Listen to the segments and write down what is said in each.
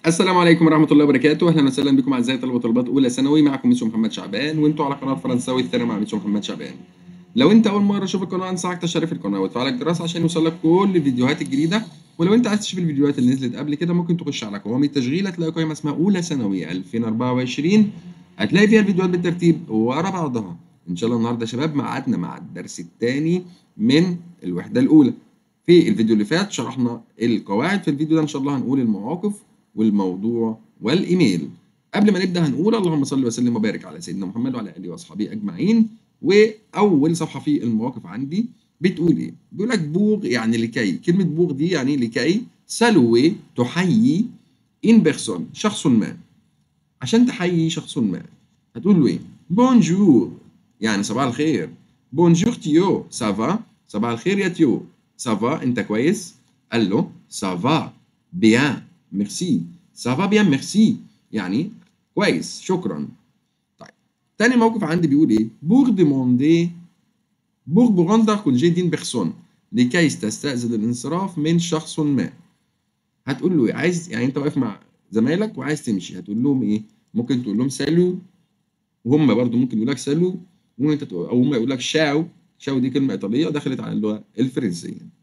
السلام عليكم ورحمة الله وبركاته، أهلا وسهلا بكم أعزائي طلبة وطالبات أولى ثانوي معكم ميسو محمد شعبان وأنتوا على قناة فرنساوي الثانوي مع ميسو محمد شعبان. لو أنت أول مرة تشوف القناة أنصحك تشترك في القناة وتفعل الجرس عشان يوصلك كل الفيديوهات الجديدة، ولو أنت عايز تشوف الفيديوهات اللي نزلت قبل كده ممكن تخش على قوائم التشغيل هتلاقي قائمة اسمها أولى ثانوي 2024 هتلاقي فيها الفيديوهات بالترتيب ورا بعضها. إن شاء الله النهاردة يا شباب ميعادنا مع الدرس الثاني من الوحدة الأولى. في الفيديو اللي فات شرحنا القواعد في الفيديو ده إن شاء الله هنقول المواقف والموضوع والايميل قبل ما نبدا هنقول اللهم صل وسلم وبارك على سيدنا محمد وعلى اله واصحابه اجمعين واول صفحه في المواقف عندي بتقول ايه بيقول لك بوغ يعني لكي كلمه بوغ دي يعني لكي سلوي تحيي ان بيرسون شخص ما عشان تحيي شخص ما هتقول له ايه بونجور يعني صباح الخير بونجور تيو سافا صباح الخير يا تيو سافا انت كويس قال له سافا بيان ميرسي سافا بيان ميرسي يعني كويس شكرا طيب تاني موقف عندي بيقول ايه بور ديموندي بور بوغندر كونجي دين بيرسون لكي تستأذن الانصراف من شخص ما هتقول له ايه عايز يعني انت واقف مع زمايلك وعايز تمشي هتقول لهم ايه ممكن تقول لهم سالو وهم برضو ممكن يقول لك سالو وانت تقول او هم يقول لك شاو شاو دي كلمه ايطاليه دخلت على اللغه الفرنسيه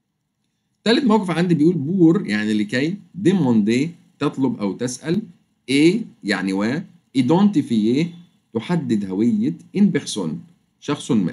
تالت موقف عندي بيقول بور يعني لكي ديموندي تطلب أو تسأل إيه يعني و إيدونتيفيي تحدد هوية إن بيرسون شخص ما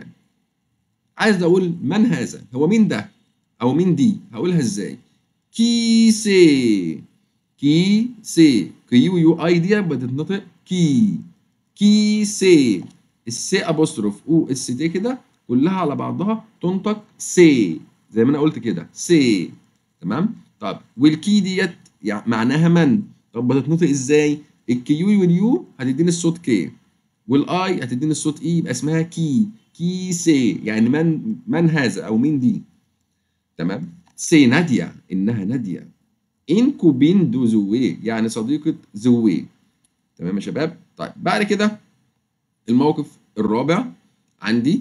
عايز أقول من هذا هو مين ده أو مين دي هقولها إزاي كي سي كي سي كيو يو اي دي بتتنطق كي كي سي السي ابوستروف او اس دي كده كلها على بعضها تنطق سي زي ما انا قلت كده سي تمام طب والكي ديت يعني معناها من طب بتتنطق ازاي الكيو واليو هتديني الصوت كي والاي هتديني الصوت اي يبقى اسمها كي كي سي يعني من من هذا او مين دي تمام سي نادية انها نادية ان كوبين دو زوي يعني صديقة زوي تمام يا شباب طيب بعد كده الموقف الرابع عندي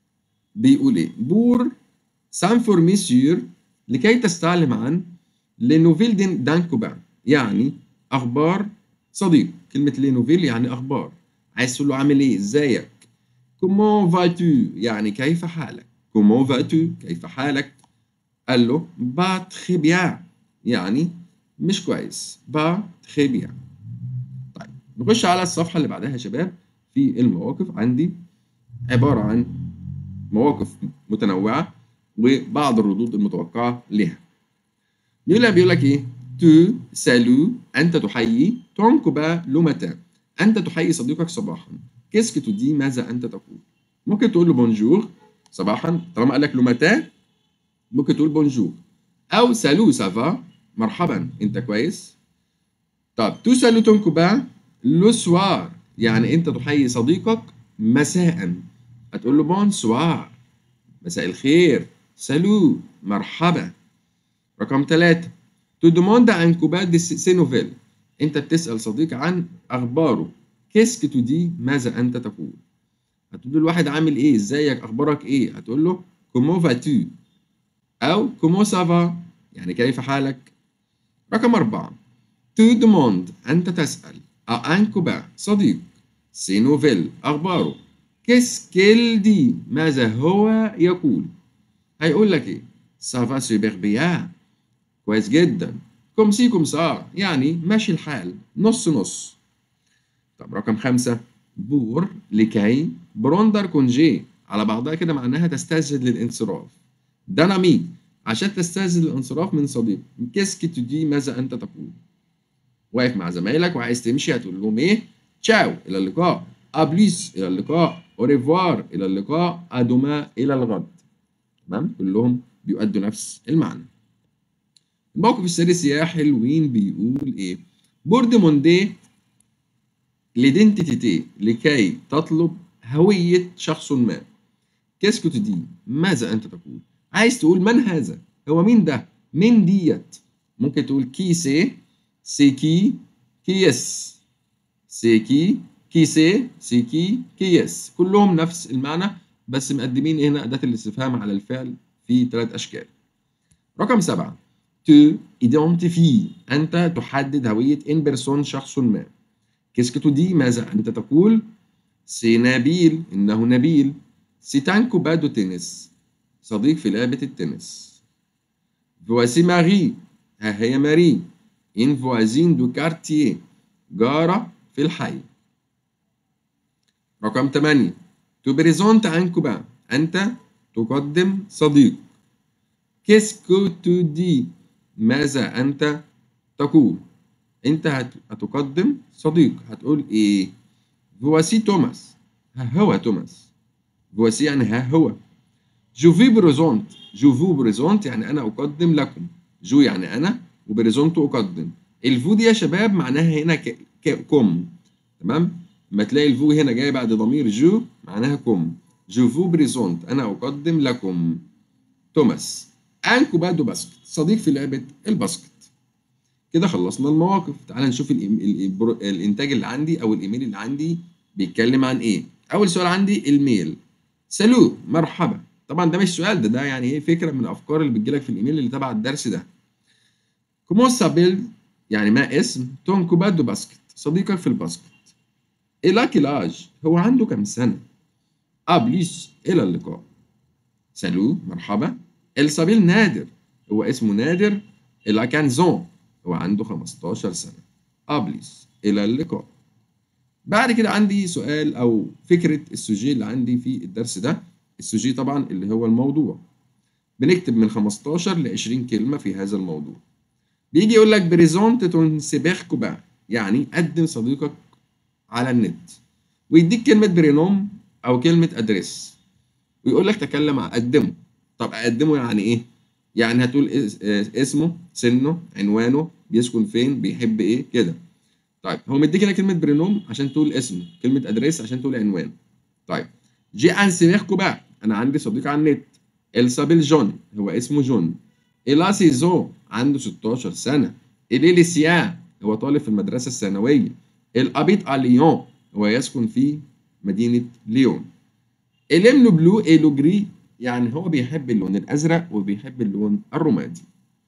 بيقول ايه بور سانفورمي سور لكي تستعلم عن لنوفيل دين دانكوبان يعني اخبار صديق كلمه لينوفيل يعني اخبار عايز تقول له عامل ايه ازيك كومون فاتو يعني كيف حالك كومون فاتو كيف حالك قال له با تخي بيان يعني مش كويس با تخي بيان طيب نخش على الصفحه اللي بعدها يا شباب في المواقف عندي عباره عن مواقف متنوعه وبعض الردود المتوقعة لها. بيقول لك بيقول لك إيه؟ تو سالو أنت تحيي تونكوبا لو متى أنت تحيي صديقك صباحا. كيسك تو دي ماذا أنت تقول؟ ممكن تقول له بونجور صباحا طالما قال لك لو متى ممكن تقول بونجور أو سالو سافا مرحبا أنت كويس؟ طب تو سالو تونكوبا لو سوار يعني أنت تحيي صديقك مساء هتقول له بونسوار مساء الخير سالو مرحبا رقم ثلاثة تو دوموند ان كوباد دي سي نوفيل انت بتسأل صديق عن اخباره كيسك تو دي ماذا انت تقول هتقول له الواحد عامل ايه ازيك اخبارك ايه هتقول له كومو فاتو او كومو سافا يعني كيف حالك رقم أربعة تو دوموند أنت تسأل أن كوبا صديق سي نوفيل أخباره كيسكيل دي ماذا هو يقول هيقول لك ايه سافا سوبر بيان كويس جدا كوم سي كوم سا يعني ماشي الحال نص نص طب رقم خمسة بور لكي بروندر كونجي على بعضها كده معناها تستسهل للانصراف ديناميك عشان تستسهل الانصراف من صديق كيسكي دي ماذا انت تقول واقف مع زمايلك وعايز تمشي هتقول لهم ايه تشاو الى اللقاء ابليس الى اللقاء اوريفوار الى اللقاء ادوما الى الغد تمام كلهم بيؤدوا نفس المعنى الموقف السادس يا حلوين بيقول ايه بورد موندي ليدنتيتي لكي تطلب هوية شخص ما كيسكو دي ماذا أنت تقول عايز تقول من هذا هو مين ده مين ديت ممكن تقول كي سي سي كي كيس سي كي كي سي سي كي كيس كلهم نفس المعنى بس مقدمين هنا أداة الاستفهام على الفعل في ثلاث أشكال رقم سبعة tu identifies أنت تحدد هوية إن بيرسون شخص ما qu'est-ce que tu dis ماذا أنت تقول سي نبيل إنه نبيل سي un copain de tennis صديق في لعبة التنس voici ماري ها هي ماري une voisine du quartier جارة في الحي رقم 8 tu présentes un copain أنت تقدم صديق qu'est-ce que tu dis ماذا أنت تقول أنت هت- هتقدم صديق هتقول إيه voici توماس ها هو توماس voici يعني ها هو جو في بريزونت جو فو بريزونت يعني أنا أقدم لكم جو يعني أنا وبريزونت أقدم الفو دي يا شباب معناها هنا ك... ك... كم تمام ما تلاقي الفو هنا جاي بعد ضمير جو معناها كم جو فو بريزونت أنا أقدم لكم توماس أنكو بادو باسكت صديق في لعبة الباسكت كده خلصنا المواقف تعال نشوف الإيم- ال- البرو- الإنتاج اللي عندي أو الإيميل اللي عندي بيتكلم عن إيه أول سؤال عندي الميل سالو مرحبا طبعا ده مش سؤال ده ده يعني ايه فكره من الافكار اللي بتجيلك في الايميل اللي تبع الدرس ده كومون سابيل يعني ما اسم تون كوبادو باسكت صديقك في الباسكت إلى كيلاج هو عنده كام سنة أبليس إلى اللقاء سالو مرحبا السابيل نادر هو اسمه نادر إلى كان زون هو عنده 15 سنة أبليس إلى اللقاء بعد كده عندي سؤال أو فكرة السوجي اللي عندي في الدرس ده السوجي طبعا اللي هو الموضوع بنكتب من 15 ل 20 كلمة في هذا الموضوع بيجي يقول لك بريزونت تون سيبيخ كوبا يعني قدم صديقك على النت ويديك كلمة برينوم أو كلمة أدريس ويقول لك تكلم عن قدمه طب أقدمه يعني إيه؟ يعني هتقول اس- آه، اسمه سنه عنوانه بيسكن فين بيحب إيه كده طيب هو مديك هنا كلمة برينوم عشان تقول اسمه كلمة أدريس عشان تقول عنوان طيب جي ان سيبيخ كوبا أنا عندي صديق على النت إلسابيل جون هو اسمه جون إلا سيزو عنده 16 سنة إليليسيا هو طالب في المدرسة الثانوية الأبيط ليون هو يسكن في مدينة ليون إليم لو بلو إي لو جري يعني هو بيحب اللون الأزرق وبيحب اللون الرمادي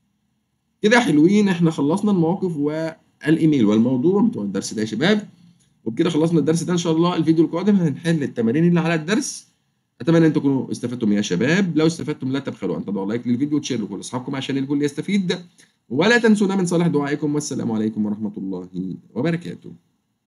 كده حلوين احنا خلصنا المواقف والإيميل والموضوع بتوع الدرس ده يا شباب وبكده خلصنا الدرس ده إن شاء الله الفيديو القادم هنحل التمارين اللي على الدرس اتمنى ان تكونوا استفدتم يا شباب لو استفدتم لا تبخلوا ان تضعوا لايك للفيديو وتشيروا لكل اصحابكم عشان الكل يستفيد ولا تنسونا من صالح دعائكم والسلام عليكم ورحمه الله وبركاته